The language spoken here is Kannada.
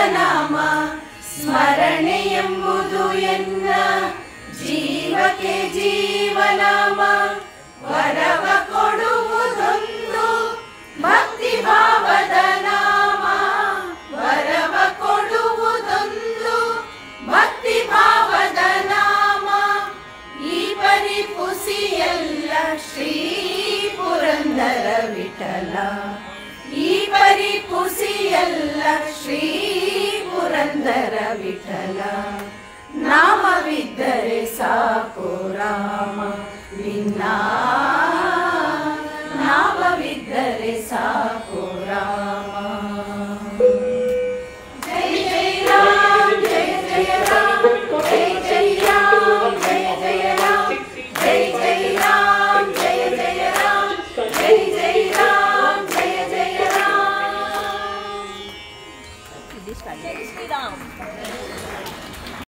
ನಾಮ ಸ್ಮರಣೆ ಎಂಬುದು ಎನ್ನ ಜೀವಕ್ಕೆ ಜೀವನಾಮ ವರವ ಕೊಡುವುದೊಂದು ಭಕ್ತಿ ಭಾವದ ನಾಮ ವರವ ಕೊಡುವುದೊಂದು ಭಕ್ತಿ ಭಾವದ ನಾಮ ಈ ಪರಿಪುಸಿಯಲ್ಲ ಶ್ರೀ ಪುರಂದರ ವಿಠಲ ಈ ಪರಿಪುಸಿಯಲ್ಲ ಶ್ರೀ ಪುರಂದರ ವಿಠಲ ನಾಮವಿದ್ದರೆ ಸಾಕು